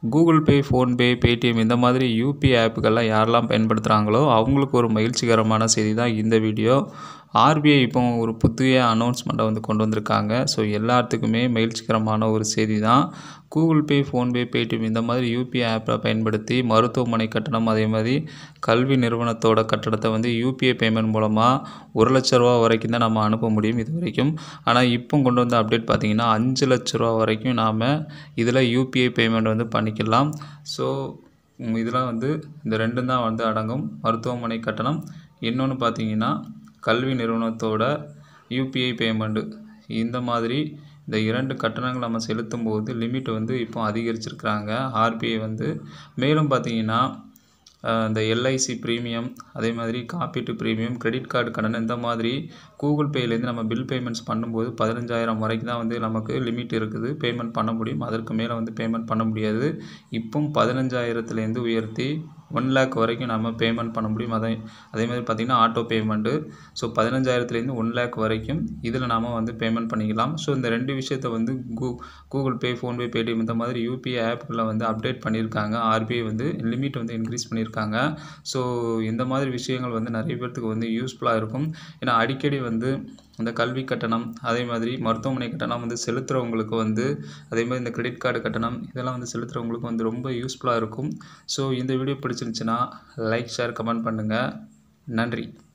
Google Pay PhonePe Paytm இந்த மாதிரி UPI ஆப்புகள்லாம் யாரெல்லாம் பயன்படுத்துகிறாங்களோ அவங்களுக்கு ஒரு மகிழ்ச்சிகரமான செய்தி தான் இந்த வீடியோ ஆர்பிஐ இப்போ ஒரு புதிய அனௌன்ஸ்மெண்ட்டை வந்து கொண்டு வந்திருக்காங்க ஸோ எல்லாத்துக்குமே மகிழ்ச்சிகரமான ஒரு செய்தி தான் கூகுள் பே ஃபோன்பே பேடிஎம் இந்த மாதிரி யூபிஐ ஆப்பை பயன்படுத்தி மருத்துவமனை கட்டணம் அதே மாதிரி கல்வி நிறுவனத்தோட கட்டணத்தை வந்து யூபிஐ பேமெண்ட் மூலமாக ஒரு லட்ச ரூபா வரைக்கும் தான் நம்ம அனுப்ப முடியும் இது வரைக்கும் ஆனால் இப்போ கொண்டு வந்த அப்டேட் பார்த்திங்கன்னா அஞ்சு லட்ச ரூபா வரைக்கும் நாம் இதில் யூபிஐ பேமெண்ட் வந்து பண்ணிக்கலாம் ஸோ இதெல்லாம் வந்து இந்த ரெண்டும் தான் வந்து அடங்கும் மருத்துவமனை கட்டணம் இன்னொன்று பார்த்தீங்கன்னா கல்வி நிறுவனத்தோட யூபிஐ பேமெண்ட்டு இந்த மாதிரி இந்த இரண்டு கட்டணங்கள் நம்ம செலுத்தும் போது லிமிட் வந்து இப்போ அதிகரிச்சிருக்கிறாங்க ஆர்பிஐ வந்து மேலும் பார்த்தீங்கன்னா இந்த எல்ஐசி ப்ரீமியம் அதே மாதிரி காப்பீட்டு ப்ரீமியம் கிரெடிட் கார்டு கடன் இந்த மாதிரி கூகுள் பேலேருந்து நம்ம பில் பேமெண்ட்ஸ் பண்ணும்போது பதினஞ்சாயிரம் வரைக்கும் தான் வந்து நமக்கு லிமிட் இருக்குது பேமெண்ட் பண்ண முடியும் அதற்கு மேலே வந்து பேமெண்ட் பண்ண முடியாது இப்போ பதினஞ்சாயிரத்துலேருந்து உயர்த்தி ஒன் லேக் வரைக்கும் நம்ம பேமெண்ட் பண்ண முடியும் அதே அதே மாதிரி பார்த்திங்கன்னா ஆட்டோ பேமெண்ட்டு ஸோ பதினஞ்சாயிரத்துலேருந்து ஒன் லேக் வரைக்கும் இதில் நாம் வந்து பேமெண்ட் பண்ணிக்கலாம் ஸோ இந்த ரெண்டு விஷயத்த வந்து கூ கூகுள் பே ஃபோன்பே பேடிஎம் இந்த மாதிரி யூபிஐ ஆப்புகளில் வந்து அப்டேட் பண்ணியிருக்காங்க ஆர்பிஐ வந்து லிமிட் வந்து இன்க்ரீஸ் பண்ணியிருக்காங்க ஸோ இந்த மாதிரி விஷயங்கள் வந்து நிறைய பேர்த்துக்கு வந்து யூஸ்ஃபுல்லாக இருக்கும் ஏன்னா அடிக்கடி வந்து இந்த கல்வி கட்டணம் அதே மாதிரி மருத்துவமனை கட்டணம் வந்து செலுத்துகிறவங்களுக்கு வந்து அதே மாதிரி இந்த கிரெடிட் கார்டு கட்டணம் இதெல்லாம் வந்து செலுத்துகிறவங்களுக்கு வந்து ரொம்ப யூஸ்ஃபுல்லாக இருக்கும் ஸோ இந்த வீடியோ பிடிச்சிருந்துச்சுன்னா லைக் ஷேர் கமெண்ட் பண்ணுங்கள் நன்றி